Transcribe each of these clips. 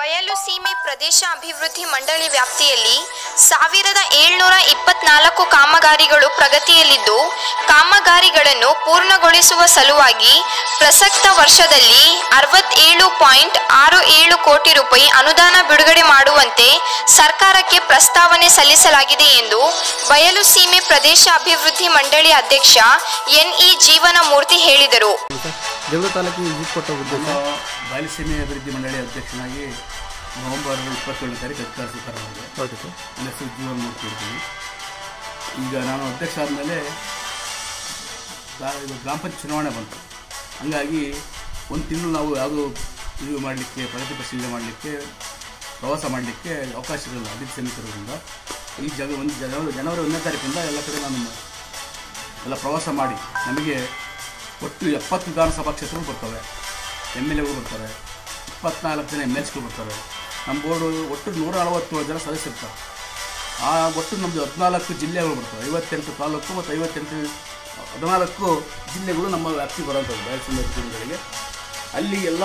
ಬಯಲು ಸೀಮೆ ಪ್ರದೇಶ ಅಭಿವೃದ್ಧಿ ಮಂಡಳಿ ವ್ಯಾಪ್ತಿಯಲ್ಲಿ ಸಾವಿರದ ಏಳ್ನೂರ ಇಪ್ಪತ್ನಾಲ್ಕು ಕಾಮಗಾರಿಗಳು ಪ್ರಗತಿಯಲ್ಲಿದ್ದು ಕಾಮಗಾರಿಗಳನ್ನು ಪೂರ್ಣಗೊಳಿಸುವ ಸಲುವಾಗಿ ಪ್ರಸಕ್ತ ವರ್ಷದಲ್ಲಿ ಅರವತ್ತೇಳು ಪಾಯಿಂಟ್ ಆರು ಏಳು ಕೋಟಿ ರೂಪಾಯಿ ಅನುದಾನ ಬಿಡುಗಡೆ ಮಾಡುವಂತೆ ಸರ್ಕಾರಕ್ಕೆ ಪ್ರಸ್ತಾವನೆ ಸಲ್ಲಿಸಲಾಗಿದೆ ಎಂದು ಬಯಲು ಸೀಮೆ ಪ್ರದೇಶ ಅಭಿವೃದ್ಧಿ ಮಂಡಳಿ ಅಧ್ಯಕ್ಷ ಎನ್ಇ ಜೀವನಮೂರ್ತಿ ಹೇಳಿದರು ಜಗಳೂರು ತಾಲೂಕಿಗೆ ವಿಸಿಟ್ ಕೊಟ್ಟ ಉದ್ದೇಶ ನಾನು ಬಯಲುಸೀಮೆ ಅಭಿವೃದ್ಧಿ ಮಂಡಳಿ ಅಧ್ಯಕ್ಷನಾಗಿ ನವೆಂಬರ್ ಇಪ್ಪತ್ತೇಳನೇ ತಾರೀಕು ಅಧಿಕಾರ ಸ್ವೀಕಾರ ಮಾಡಿದೆ ಓಕೆ ಸರ್ ನನ್ನ ಹೆಸರು ಜೀವನ್ ಮೂರ್ತಿ ಇರ್ತೀನಿ ಈಗ ನಾನು ಅಧ್ಯಕ್ಷ ಆದಮೇಲೆ ಗ್ರಾಮ ಪಂಚಾಯತ್ ಚುನಾವಣೆ ಬಂತು ಹಂಗಾಗಿ ಒಂದು ತಿಂಗಳು ನಾವು ಯಾವುದು ರಿವ್ಯೂ ಮಾಡಲಿಕ್ಕೆ ಪ್ರಗತಿ ಪರಿಶೀಲನೆ ಮಾಡಲಿಕ್ಕೆ ಪ್ರವಾಸ ಮಾಡಲಿಕ್ಕೆ ಅವಕಾಶ ಇರಲಿಲ್ಲ ಅಭಿವೃದ್ಧಿ ಸಮಿತಿ ಇರೋದ್ರಿಂದ ಈ ಜಗ ಒಂದು ಜನವರಿ ಜನವರಿ ಒಂದನೇ ತಾರೀಕಿಂದ ಎಲ್ಲ ಕಡೆ ನಾನು ಎಲ್ಲ ಪ್ರವಾಸ ಮಾಡಿ ನಮಗೆ ಒಟ್ಟು ಎಪ್ಪತ್ತು ವಿಧಾನಸಭಾ ಕ್ಷೇತ್ರಗಳು ಬರ್ತವೆ ಎಮ್ ಎಲ್ ಎಗಳು ಬರ್ತಾರೆ ಇಪ್ಪತ್ನಾಲ್ಕು ಜನ ಎಮ್ ಎಲ್ಸ್ಗಳು ಬರ್ತಾರೆ ನಮ್ಮ ಬೋರ್ಡು ಒಟ್ಟು ನೂರ ನಲವತ್ತೇಳು ಜನ ಸದಸ್ಯರಿರ್ತಾರೆ ಆ ಒಟ್ಟು ನಮ್ಮದು ಹದಿನಾಲ್ಕು ಜಿಲ್ಲೆಗಳು ಬರ್ತವೆ ಐವತ್ತೆಂಟು ತಾಲೂಕು ಮತ್ತು ಐವತ್ತೆಂಟು ಹದಿನಾಲ್ಕು ಜಿಲ್ಲೆಗಳು ನಮ್ಮ ವ್ಯಾಪ್ತಿ ಬರೋಂಥದ್ದು ಬಯಲುಸೀಮೆ ಜಿಲ್ಲೆಗಳಿಗೆ ಅಲ್ಲಿ ಎಲ್ಲ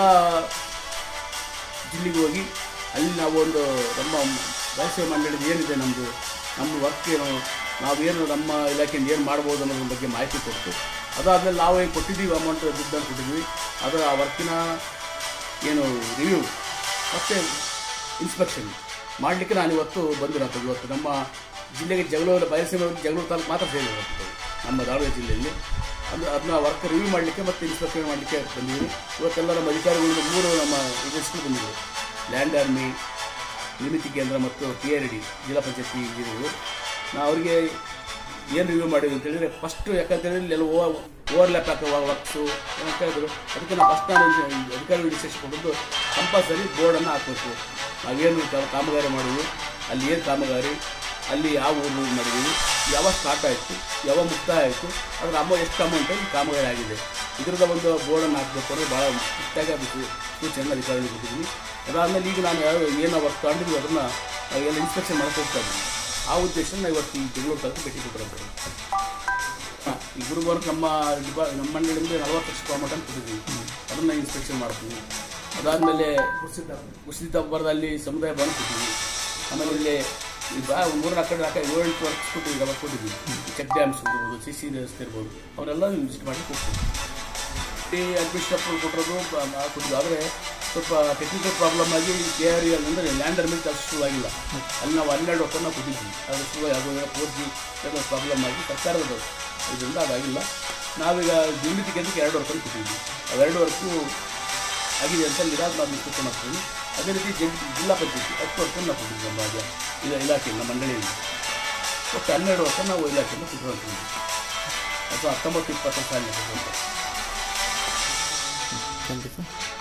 ಜಿಲ್ಲೆಗೆ ಹೋಗಿ ಅಲ್ಲಿ ನಾವು ಒಂದು ನಮ್ಮ ಬಯಲುಸೀಮೆ ಮಂಡಳಿದು ಏನಿದೆ ನಮ್ಮದು ನಮ್ಮ ವರ್ಕ್ ಏನು ನಾವೇನು ನಮ್ಮ ಇಲಾಖೆಯಿಂದ ಏನು ಮಾಡ್ಬೋದು ಅನ್ನೋದ್ರ ಬಗ್ಗೆ ಮಾಹಿತಿ ಕೊಟ್ಟು ಅದಾದಮೇಲೆ ನಾವು ಏನು ಕೊಟ್ಟಿದ್ದೀವಿ ಅಮೌಂಟ್ ದುಡ್ಡನ್ನು ಕೊಟ್ಟಿದ್ವಿ ಅದರ ಆ ವರ್ಕಿನ ಏನು ರಿವ್ಯೂ ಮತ್ತು ಇನ್ಸ್ಪೆಕ್ಷನ್ ಮಾಡಲಿಕ್ಕೆ ನಾನು ಇವತ್ತು ಬಂದಿರೋದು ಇವತ್ತು ನಮ್ಮ ಜಿಲ್ಲೆಗೆ ಜಗಳೂರು ಬಯಲುಸೀಮೆ ಜಗಳೂರು ತಾಲೂಕು ಮಾತ್ರ ಸೇರಿರೋದು ನಮ್ಮ ದಾವಣಗೆರೆ ಜಿಲ್ಲೆಯಲ್ಲಿ ಅದು ಅದನ್ನ ವರ್ಕ್ ರಿವ್ಯೂ ಮಾಡಲಿಕ್ಕೆ ಮತ್ತು ಇನ್ಸ್ಪೆಕ್ಷನ್ ಮಾಡಲಿಕ್ಕೆ ಬಂದಿದ್ದೀವಿ ಇವತ್ತೆಲ್ಲ ನಮ್ಮ ಅಧಿಕಾರಿಗಳು ಮೂರು ನಮ್ಮ ಏಜೆನ್ಸಿಗಳು ಬಂದಿದ್ದರು ಲ್ಯಾಂಡ್ ಆರ್ಮಿ ನಿರ್ಮಿತಿ ಕೇಂದ್ರ ಮತ್ತು ಟಿ ಆರ್ ಡಿ ಜಿಲ್ಲಾ ಪಂಚಾಯತಿ ಇಂಜಿನಿಯರು ನಾವು ಅವರಿಗೆ ಏನು ರಿವ್ಯೂ ಮಾಡಿದ್ವಿ ಅಂತ ಹೇಳಿದ್ರೆ ಫಸ್ಟ್ ಯಾಕಂತೇಳಿದ್ರೆ ಇಲ್ಲೆಲ್ಲ ಓವರ್ಲ್ಯಾಪ್ ಹಾಕೋ ವರ್ಕ್ಸು ಏನಂತ ಹೇಳಿದ್ರು ಅದಕ್ಕೆ ನಾವು ಫಸ್ಟ್ ನಾನು ಅಧಿಕಾರಿಗಳು ಡಿಸಿಷನ್ ಕೊಟ್ಟಿದ್ದು ಕಂಪಲ್ಸರಿ ಬೋರ್ಡನ್ನು ಹಾಕಬೇಕು ನಾವೇನು ಕಾ- ಕಾಮಗಾರಿ ಮಾಡಿದ್ವಿ ಅಲ್ಲಿ ಏನು ಕಾಮಗಾರಿ ಅಲ್ಲಿ ಯಾವ ಊರು ಮಾಡಿದ್ದೀವಿ ಯಾವಾಗ ಸ್ಟಾರ್ಟ್ ಆಯಿತು ಯಾವಾಗ ಮುಕ್ತಾಯ ಆಯಿತು ಅದ್ರ ಅಮೌ ಎಷ್ಟು ಅಮೌಂಟ್ ಈ ಕಾಮಗಾರಿ ಆಗಿದೆ ಇದರದ ಒಂದು ಬೋರ್ಡನ್ನು ಹಾಕಬೇಕು ಅಂದರೆ ಭಾಳ ಮುಕ್ತಾಯ ಅದಕ್ಕೆ ಸೂಚನೆ ಅಧಿಕಾರಿಗಳು ಕೊಟ್ಟಿದ್ದೀನಿ ಅದಾದಮೇಲೆ ಈಗ ನಾನು ಯಾವ ಏನು ವರ್ಕ್ ತಗೊಂಡಿದ್ವಿ ಅದನ್ನು ಎಲ್ಲ ಇನ್ಸ್ಪೆಕ್ಷನ್ ಮಾಡಕ್ಕೆ ಹೋಗ್ತಾ ಇದ್ದೀನಿ ಆ ಉದ್ದೇಶ ನಾವು ಇವತ್ತು ಈ ಬೆಂಗಳೂರು ತಾಲೂಕು ಭೇಟಿ ಕೊಟ್ಟಿರೋದು ಹಾಂ ಈ ಗುರುವಾರ ನಮ್ಮ ಡಿಪಾ ನಮ್ಮ ಮಂಡಳಿಯಿಂದ ನಲವತ್ತು ಲಕ್ಷ ಟೊಮೆಟೊ ಕೊಟ್ಟಿದ್ದೀವಿ ಅದನ್ನು ಇನ್ಸ್ಪೆಕ್ಷನ್ ಮಾಡ್ತೀವಿ ಅದಾದಮೇಲೆ ಕುಸಿತ ಬರದಲ್ಲಿ ಸಮುದಾಯ ಭವನ ಕೊಟ್ಟಿದ್ವಿ ಆಮೇಲೆ ಇಲ್ಲಿ ಈ ಬಾ ಮೂರು ಕಡೆ ನಾಲ್ಕು ಏಳು ಎಂಟು ವರ್ಕ್ಸ್ ಕೊಟ್ಟಿದ್ವಿ ಅವಾಗ ಕೊಟ್ಟಿದ್ವಿ ಚೆಕ್ ಡ್ಯಾಮ್ಸ್ ಇರ್ಬೋದು ಸಿ ಸಿ ವ್ಯವಸ್ಥೆ ಇರ್ಬೋದು ಅವರೆಲ್ಲ ವಿಸಿಟ್ ಮಾಡಿ ಕೊಡ್ತೀವಿ ಈ ಅಡ್ಮಿನಿಸ್ಟ್ರೇಟರ್ ಕೊಟ್ಟಿರೋದು ಬ- ಮಾ- ಕೊಟ್ಟಿದ್ದು ಆದರೆ ಸ್ವಲ್ಪ ಟೆಕ್ನಿಕಲ್ ಪ್ರಾಬ್ಲಮ್ ಆಗಿ ಕೆ ಆರ್ ಎಲ್ ಅಂದರೆ ಲ್ಯಾಂಡರ್ ಮೇಲೆ ಕೆಲಸ ಶುರುವಾಗಿಲ್ಲ ಅಲ್ಲಿ ನಾವು ಹನ್ನೆರಡು ವರ್ಷ ನಾವು ಕೊಟ್ಟಿದ್ವಿ ಅದು ಶುರು ಯಾವುದೋ ಫೋರ್ ಜಿ ಏನೋ ಪ್ರಾಬ್ಲಮ್ ಆಗಿ ಸರ್ಕಾರದ ಇದರಿಂದ ಅದಾಗಿಲ್ಲ ನಾವೀಗ ನಿರ್ಮಿತಿ ಕೇಂದ್ರಕ್ಕೆ ಎರಡು ವರ್ಷ ಕೊಟ್ಟಿದ್ವಿ ಅವೆರಡು ವರ್ಷಕ್ಕೂ ಆಗಿದೆ ಅಂತ ನಿರಾಜ್ ನಾವು ನಿಶ್ಚಿತ ಮಾಡ್ತೀವಿ ಅದೇ ರೀತಿ ಜಿ ಜಿಲ್ಲಾ ಪಂಚಾಯತಿ ಹತ್ತು ವರ್ಷ ನಾವು ಕೊಟ್ಟಿದ್ವಿ ನಮ್ಮ ರಾಜ್ಯ ಇಲ್ಲ ಇಲಾಖೆ ನಮ್ಮ ಮಂಡಳಿಯಲ್ಲಿ ಒಟ್ಟು ಹನ್ನೆರಡು ವರ್ಷ ನಾವು ಇಲಾಖೆಯನ್ನು ಕೊಟ್ಟಿರ್ತೀವಿ ಅಥವಾ ಹತ್ತೊಂಬತ್ತು ಇಪ್ಪತ್ತು ಸಾಲಿನ ಥ್ಯಾಂಕ್ ಯು ಸರ್